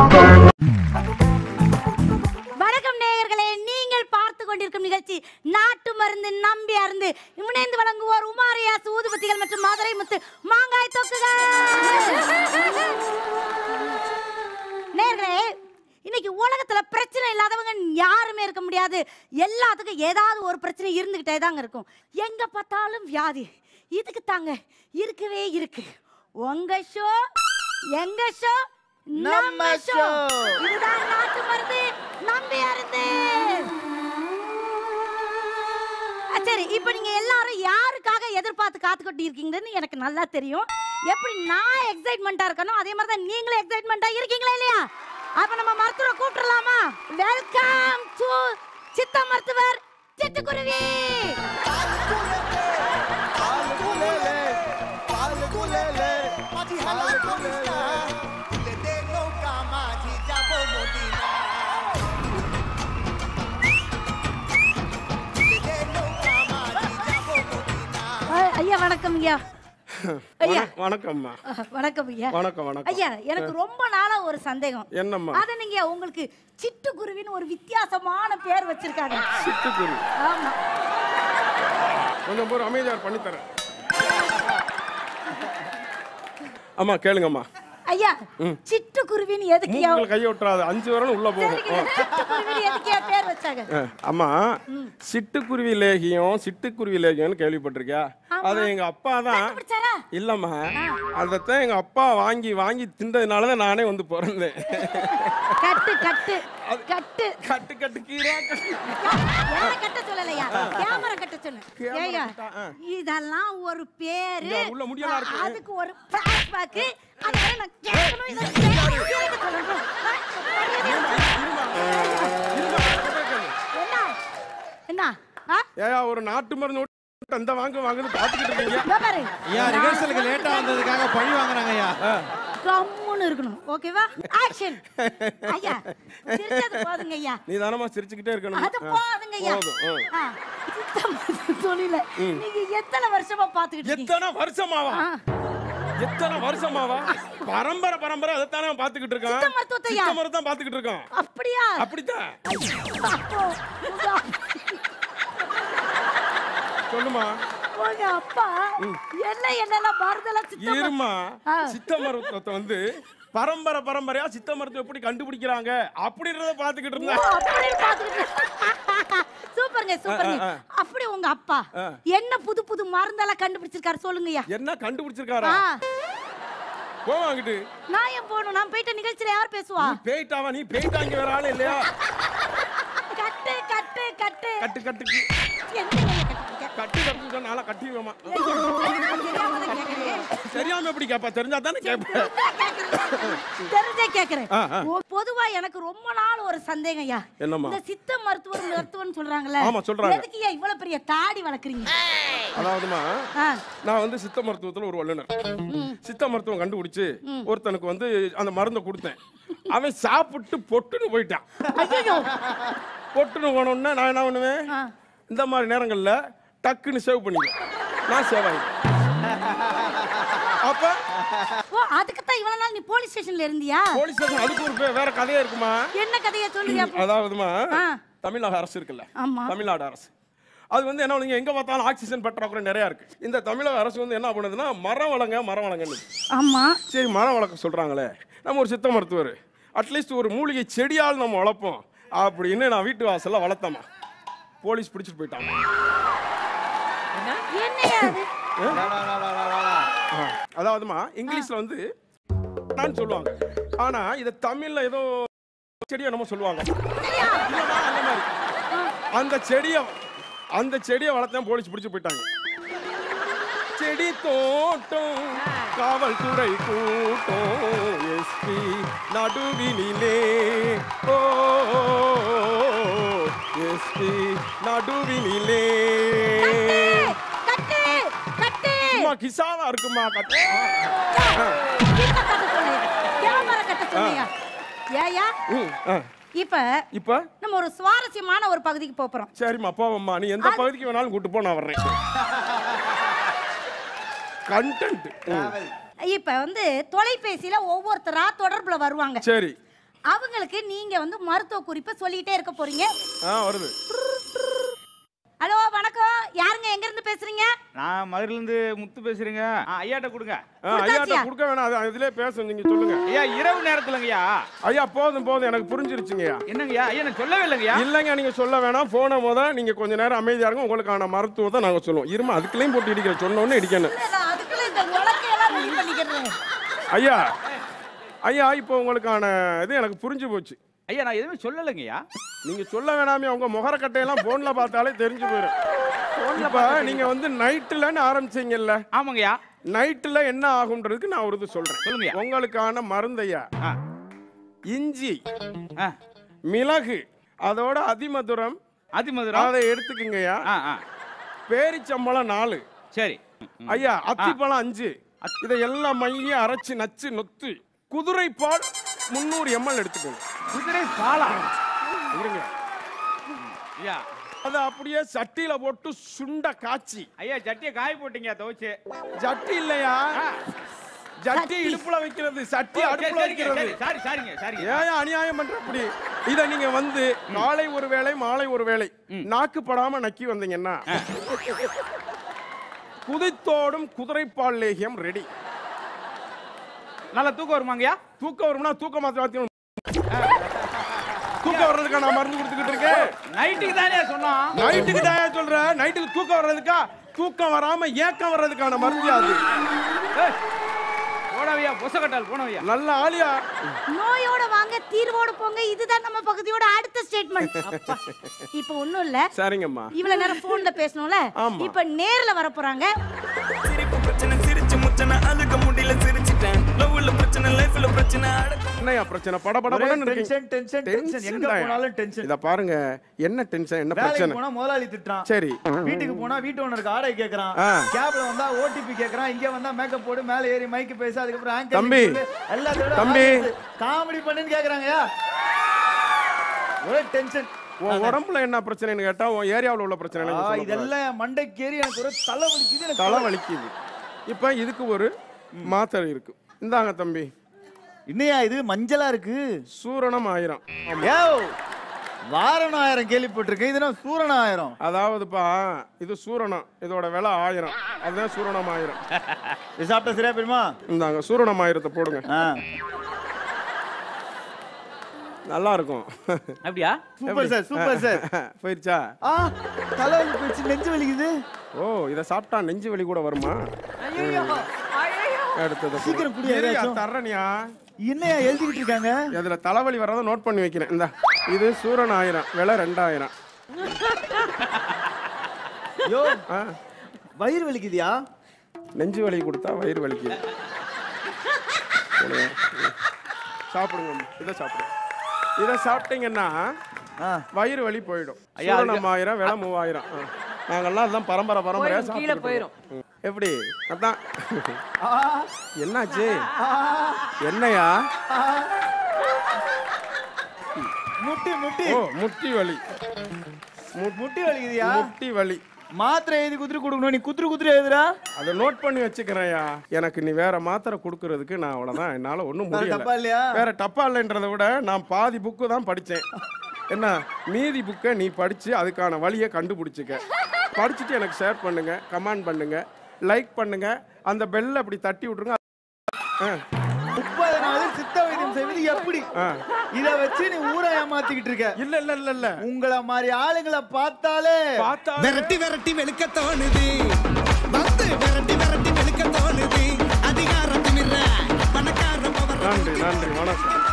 வணக்கம் நேயர்களே நீங்கள் பார்த்து கொண்டிருக்கும் நிகழ்ச்சி நாட்டு மருந்து நம்பி அருந்து இணைந்து வழங்குவோர் உமாரியாஸ் ஊதுபத்திகள் மற்றும் மதுரை முத்து மாங்காய் தொக்குகள் நேயர்களே இன்னைக்கு உலகத்துல பிரச்சனை இல்லாதவங்க யாருமே இருக்க முடியாது எல்லாத்துக்கும் ஏதாவது ஒரு பிரச்சனை இருந்துகிட்டே தாங்க இருக்கும் எங்க பார்த்தாலும் வியாதி இதுக்கு தாங்க இருக்கவே இருக்கு உங்க ஷோ எங்க ஷோ நம்ம ஷோ இதுதான் நாட்டு மருந்து நம்பி அருந்து ஆ, சரி இப்போ நீங்க எல்லாரும் யாருக்காக எதிர்பார்த்து காத்துக்கிட்டு இருக்கீங்கன்னு எனக்கு நல்லா தெரியும் எப்படி நான் எக்ஸைட்மெண்ட்டா இருக்கணும் அதே மாதிரி தான் நீங்களும் எக்ஸைட்மெண்ட்டா இருக்கீங்களா இல்லையா அப்ப நம்ம மருத்துவரை கூப்பிடலாமா வெல்கம் டு சித்த மருத்துவர் சிட்டுக்குருவி ஆ, ஐயா வணக்கம் ஐயா ஐயா வண- வணக்கம்மா அஹ், வணக்கம் ஐயா வணக்கம் வணக்கம் ஐயா எனக்கு ரொம்ப நாளா ஒரு சந்தேகம் என்னம்மா அத நீங்க உங்களுக்கு சிட்டுக்குருவின்னு ஒரு வித்தியாசமான பேர் வச்சிருக்காங்க சிட்டுக்குருவி ஆமா கொஞ்சம் பேர் அமைதியார் பண்ணி தரேன் அம்மா கேளுங்கம்மா ஐயா சிட்டுக்குருவின்னு எதுக்கு ஐயா மூக்குல கையை விட்டுறாது அஞ்சு வரணும் உள்ள போகும் சரிங்க, சிட்டுக்குருவின்னு எதுக்கு ஐயா பேர் வச்சாங்க அஹ், அம்மா சிட்டுக்குருவி லேகியம் சிட்டுக்குருவி லேகியம்னு கேள்விப்பட்டிருக்கியா அதை எங்க அப்பா தான் கண்டுபிடிச்சாரா இல்லம்மா அதைத்தான் எங்க அப்பா வாங்கி வாங்கி தின்றதுனால தான் நானே வந்து பிறந்தேன் கட்டு கட்டு கட்டு கட்டு கட்டு கீரை கட்டு. என்ன கட்ட சொல்லலையா கேமரா கட்ட சொன்னேன் கேமரா ஏய்யா, கட்டா, ஆ. இதெல்லாம் ஒரு பேரு இங்க உள்ள முடியெல்லாம் இருக்கு. அதுக்கு ஒரு flashback. அதனால நான் கேட்கணும், இதை கேட்கணும், கேட்க சொல்லணும். என்ன என்ன ஆ? ஏயா ஒரு நாட்டு மருந்து ஓட்டி அந்த வாங்க வாங்குது பாத்துக்கிட்டு இருக்கீங்க இதோ பாரு. ஐயா ரிஹர்சலுக்கு லேட்டா வந்ததுக்காக பழி வாங்குறாங்க ஐயா கம்முன்னு இருக்கணும் ஓகேவா ஆக்ஷன் ஐயா சிரிச்சது போதுங்க ஐயா நீ தானமா சிரிச்சுக்கிட்டே இருக்கணும் அது போதுங்க ஐயா போதும், ஆ. ஆ, சித்தம் தொழில நீங்க எத்தனை வருஷமா பாத்துக்கிட்டு இருக்கீங்க எத்தனை வருஷமாவா ஆ. எத்தனை வருஷமாவா பரம்பரை பரம்பரை அதைத்தானே பாத்துக்கிட்டு இருக்கோம் சித்த மருத்துவத்தையா? சித்த மருத்துவம் தான் பாத்துக்கிட்டு இருக்கோம் அப்படியா அப்படித்தான் அப்போ உங்க சொல்லுமா உங்க அப்பா என்ன என்னெல்லாம் மருந்தெல்லாம் சித்தம் இருமா ஆ. சித்த மருத்துவத்தை வந்து பரம்பரை பரம்பரையா சித்த மருத்துவம் எப்படி கண்டுபிடிக்கிறாங்க அப்படின்றத பாத்துக்கிட்டு ஓ, இருந்தா அப்படின்னு பாத்துக்கிட்டு சூப்பருங்க சூப்பருங்க ஆ, ஆ. அப்படி உங்க அப்பா ஆ. என்ன புது புது மருந்தெல்லாம் கண்டுபிடிச்சிருக்காரு சொல்லுங்கய்யா என்ன கண்டுபிடிச்சிருக்காரா ஆ, போவாங்கிட்டு நான் ஏன் போகணும் நான் போயிட்ட நிகழ்ச்சியில யார் பேசுவா நீ பேய்ட்டாவா நீ பேய்ட்டாங்க வேற ஆளு இல்லையா கட்டு கட்டு கட்டு கட்டு கட்டுக்கு என்னங்க கட்டுறீங்க? கட்டு கட்டு சொன்னால கட்டிடுவேமா தெரியாம கேக்குறேன். தெரியாம எப்படி கேப்பா தெரிஞ்சா தானே கேப்பேன் தெரிஞ்சே கேக்குறேன் ஆ, ஆ. ஓ, பொதுவா எனக்கு ரொம்ப நாள் ஒரு சந்தேகம் ஐயா என்னம்மா? இந்த சித்த மருத்துவர் மருத்துவம் சொல்றாங்கல்ல ஆமா, சொல்றாங்க. எதுக்கு ஐயா இவ்வளவு பெரிய தாடி வளர்க்குறீங்க அதாவதுமா ஆ, நான் வந்து சித்த மருத்துவத்துல ஒரு வல்லுனர் சித்த மருத்துவம் கண்டுபிடிச்சு ஒருத்தனுக்கு வந்து அந்த மருந்தை கொடுத்தேன் அவன் சாப்பிட்டு பொட்டுன்னு போயிட்டான் ஐயையோ. பொட்டுன்னு போனோடனே நான் என்ன பண்ணுவேன் ஆ. இந்த மாதிரி நேரங்கள்ல டக்குன்னு சேவ் பண்ணிக்குவேன் நான் சேவ் ஆகிடுவேன் அப்ப ஓ அதுக்கு தான் இவ்வளவு நாள் நீ போலீஸ் ஸ்டேஷன்ல இருந்தியா போலீஸ் ஸ்டேஷன் அதுக்கு ஒரு வே- வேற கதையா இருக்குமா என்ன கதையை சொல்லுங்க அப்போ? அதாவதுமா ஆ. தமிழக அரசு இருக்குல்ல ஆமா. தமிழ்நாடு அரசு அது வந்து என்ன பண்ணுங்க எங்க பார்த்தாலும் ஆக்சிஜன் பற்றாக்குறை நிறைய இருக்கு இந்த தமிழக அரசு வந்து என்ன பண்ணுதுன்னா மரம் வளங்க மரம் வளங்கன்னு ஆமா சரி மரம் வளர்க்க சொல்றாங்களே நம்ம ஒரு சித்த மருத்துவர் அட்லீஸ்ட் ஒரு மூலிகை செடியால் நம்ம வளர்ப்போம் அப்படின்னு நான் வீட்டு வாசல்ல வளர்த்தமா போலீஸ் பிடிச்சிட்டு போயிட்டாங்க என்னையா அது ஆ, அதாவதுமா இங்கிலீஷ்ல வந்து நான் சொல்லுவாங்க ஆனா இத தமிழ்ல ஏதோ செடியை நம்ம சொல்லுவாங்க இல்லைன்னா அந்த மாதிரி அந்த செடியை அந்த செடியை வளர்த்தேன் போலீஸ் பிடிச்சு போயிட்டாங்க செடி தோட்டம் காவல்துறை கூட்டம் எஸ்பி நடுவினிலே ஓ எஸ்பி நடுவினிலே கட்டு கட்டு சும்மா கிசாவா இருக்குமா கட்டு இப்ப கட்ட சொல்லுங்க கேமரா கட்ட சொல்லுங்க ஏயா ம், ஆ. இப்ப இப்ப நம்ம ஒரு சுவாரஸ்யமான ஒரு பகுதிக்கு போப் போறோம் சரிம்மா போவம்மா நீ எந்த பகுதிக்கு வேணாலும் கூட்டு போ நான் வர்றேன் கண்டென்ட் இப்ப வந்து தொலைபேசியில ஒவ்வொருத்தரா தொடர்புல வருவாங்க சரி அவங்களுக்கு நீங்க வந்து மருத்துவ குறிப்பை சொல்லிட்டே இருக்க போறீங்க ஆ வருது ஹலோ வணக்கம் யாருங்க எங்க இருந்து பேசுறீங்க நான் மதுரிலேருந்து முத்து பேசுறேங்க ஆ, ஐயாட்ட கொடுங்க ஆ, ஐயாட்ட கொடுத்தாச்சியா? கொடுக்க வேணாம் அது இதுலயே பேச நீங்க சொல்லுங்க ஐயா இரவு நேரத்துலங்கய்யா ஐயா போதும் போதும் எனக்கு புரிஞ்சிருச்சுங்கய்யா என்னங்கய்யா ஐயா நான் சொல்லவே இல்லைங்கய்யா இல்லைங்க நீங்க சொல்ல வேணாம் போன முத நீங்க கொஞ்ச நேரம் அமைதியா இருங்க உங்களுக்கான மருத்துவத்தை நாங்க சொல்லுவோம் இருமா அதுக்குள்ளேயும் போட்டு இடிக்கிற சொன்ன உடனே இடிக்கணும் அதுக்குள்ள இந்த உலக்கையெல்லாம் ரெடி பண்ணிக்கிறேன் ஐயா ஐயா இப்போ உங்களுக்கான இது எனக்கு புரிஞ்சு போச்சு ஐயா நான் எதுவுமே சொல்லலைங்கய்யா நீங்க சொல்ல வேணாமே உங்க முகரக்கட்டையெல்லாம் போன்ல பார்த்தாலே தெரிஞ்சு போயிடும் இப்ப நீங்க வந்து நைட்டுலன்னு ஆரம்பிச்சீங்கல்ல ஆமாங்கய்யா நைட்டுல என்ன ஆகும்ன்றதுக்கு நான் ஒரு இது சொல்றேன் சொல்லுங்கய்யா. உங்களுக்கான மருந்தையா ஆ இஞ்சி ஆ மிளகு அதோட அதிமதுரம் அதிமதுரம் அதை எடுத்துக்குங்கய்யா ஆ ஆ பேரிச்சம்பழம் நாலு சரி ம், ம். ஐயா அத்திப்பழம் அஞ்சு இதை எல்லாம் மைய அரைச்சு நச்சு நொத்து குதிரை பால் முந்நூறு எம்எல் எடுத்துக்கோங்க குதிரை பாலா இருங்க ஐயா அதை அப்படியே சட்டியில போட்டு சுண்ட காய்ச்சி ஐயா சட்டியை காய போட்டீங்க துவைச்சு ஜட்டி இல்லையா ஆ. ஜட்டி இடுப்புல வைக்கிறது சட்டி சரி, அடுப்புல சரிங்க, வைக்கிறது சரி, சாரி சாரிங்க சாரிங்க ஏன் அநியாயம் பண்ற அப்படி இத நீங்க வந்து காலை ஒரு வேளை மாலை ஒரு வேளை நாக்கு படாம நக்கி வந்தீங்கன்னா குதித்தோடும் குதிரைப்பால் லேகியம் ரெடி நல்லா தூக்கம் வருமாங்கய்யா தூக்கம் வரும்னா தூக்க மாத்திரை வாத்தியம் தூக்கம் வர்றதுக்கா நான் மருந்து கொடுத்துக்கிட்டு இருக்கேன் நைட்டுக்கு தானே சொன்னோம் நைட்டுக்கு தான் சொல்ற நைட்டுக்கு தூக்கம் வர்றதுக்கா தூக்கம் வராம ஏக்கம் வர்றதுக்கான மருந்து அது ஏய், போனவையா பொசக்கட்டால் போனவையா நல்ல ஆளியா நோயோட வாங்க தீர்வோட போங்க இதுதான் நம்ம பகுதியோட அடுத்த ஸ்டேட்மெண்ட் இப்போ ஒண்ணும் இல்ல சரிங்கம்மா இவ்வளவு நேரம் போன்ல பேசணும்ல ஆமா. இப்ப நேர்ல வர போறாங்க சிரிப்பு பிரச்சனை சிரிச்சு முச்சனை அழுக முடியல சிரிச்சிட்டேன் லவ்ல பிரச்சனை லைஃப்ல பிரச்சனை அடக்க என்னையா பிரச்சனை படபடபடன்னு இருக்கீங்க டென்ஷன் டென்ஷன் டென்ஷன் எங்க தான்யா. போனாலும் டென்ஷன் இத பாருங்க என்ன டென்ஷன் என்ன வேலைக்கு பிரச்சனை போனா முதலாளி திட்டுறான் சரி வீட்டுக்கு போனா வீட்டு ஓனருக்கு ஆடை கேக்குறான் ஆ. கேப்ல வந்தா ஓடிபி கேக்குறான் இங்க வந்தா மேக்கப் போடு மேல ஏறி மைக் பேச அதுக்கப்புறம் ஆங்கர் தம்பி. எல்லாத்தோட தம்பி. காமெடி பண்ணுன்னு கேக்குறாங்கயா ஒரே டென்ஷன் உன் உடம்புல என்ன பிரச்சனைன்னு கேட்டா உன் ஏரியாவுல உள்ள பிரச்சனை என்னன்னு சொல்லக்கூடாது. இதெல்லாம் என் மண்டைக்கு ஏறி எனக்கு ஒரு தலை வலிக்குது எனக்கு தலை வலிக்குது இப்ப இதுக்கு ஒரு மாத்திரை இருக்கு இந்தாங்க தம்பி என்னையா இது மஞ்சளா இருக்கு சூரணம் ஆயிரம் ஏ வாரணம் ஆயிரம் கேள்விப்பட்டிருக்கேன் இது என்ன சூரணம் ஆயிரம் அதாவதுப்பா இது சூரணம் இதோட விலை ஆயிரம் அதுதான் சூரணம் ஆயிரம் இது சாப்பிட்டா சரியா போயிருமா இந்தாங்க சூரணம் ஆயிரத்தை போடுங்க ஆ நல்லா இருக்கும் அப்படியா சூப்பர் சார் சூப்பர் சார் போயிருச்சா ஆ தலைவலி போயிடுச்சு நெஞ்சு வலிக்குது ஓ இத சாப்பிட்டா நெஞ்சு வலி கூட வருமா அடுத்தது சீக்கிரம் குடி, ஏதாச்சும். தர்றனியா என்னையா எழுதிக்கிட்டு இருக்காங்க இதுல தலைவலி வர்றத நோட் பண்ணி வைக்கிறேன் இந்த இது சூரன் ஆயிரம் விலை ரெண்டாயிரம் யோ ஆ, வயிறு வலிக்குதியா நெஞ்சு வலி கொடுத்தா வயிறு வலிக்குது கொடுங்க. சாப்பிடுங்க இதை சாப்பிடுங்க இதை சாப்பிட்டீங்கன்னா ஆ வயிறு வலி போயிடும் ஐயா, சூரணம் ஆயிரம் விலை மூவாயிரம் ஆ. நாங்கெல்லாம் அதான் பரம்பரை பரம்பரையா கீழே போயிடும் எப்படி அதான் ஆ, என்னாச்சு ஆ, என்னையா ஆ. முட்டி முட்டி ஓ முட்டி வலி முட்டி வலிக்குதியா முட்டி வலி மாத்திரை எழுதி குத்துரு கொடுக்கணும் நீ குத்துரு குத்துரு எழுதுறா அதை நோட் பண்ணி வச்சுக்கிறேன்யா எனக்கு நீ வேற மாத்திரை கொடுக்கறதுக்கு நான் அவ்வளவுதான் என்னால ஒண்ணும் வேற முடியல டப்பா இல்லையா வேற டப்பா இல்லைன்றதை விட நான் பாதி புக்கு தான் படிச்சேன் என்ன மீதி புக்கை நீ படிச்சு அதுக்கான வழியை கண்டுபிடிச்சிக்க படிச்சுட்டு எனக்கு ஷேர் பண்ணுங்க கமெண்ட் பண்ணுங்க லைக் பண்ணுங்க அந்த பெல்ல அப்படி தட்டி விட்டுருங்க ஆ, முப்பது நாள் சித்த வைத்தியம் செய்வது எப்படி ஆ. இத வச்சு நீ ஊரை ஏமாத்திக்கிட்டு இருக்க இல்ல இல்ல இல்ல இல்ல உங்கள மாதிரி ஆளுங்களை பார்த்தாலே பார்த்தா விரட்டி விரட்டி வெளுக்க தோணுது வந்து விரட்டி விரட்டி வெளுக்க தோணுது அதிகாரம் திமிர பணக்கார நன்றி நன்றி வணக்கம்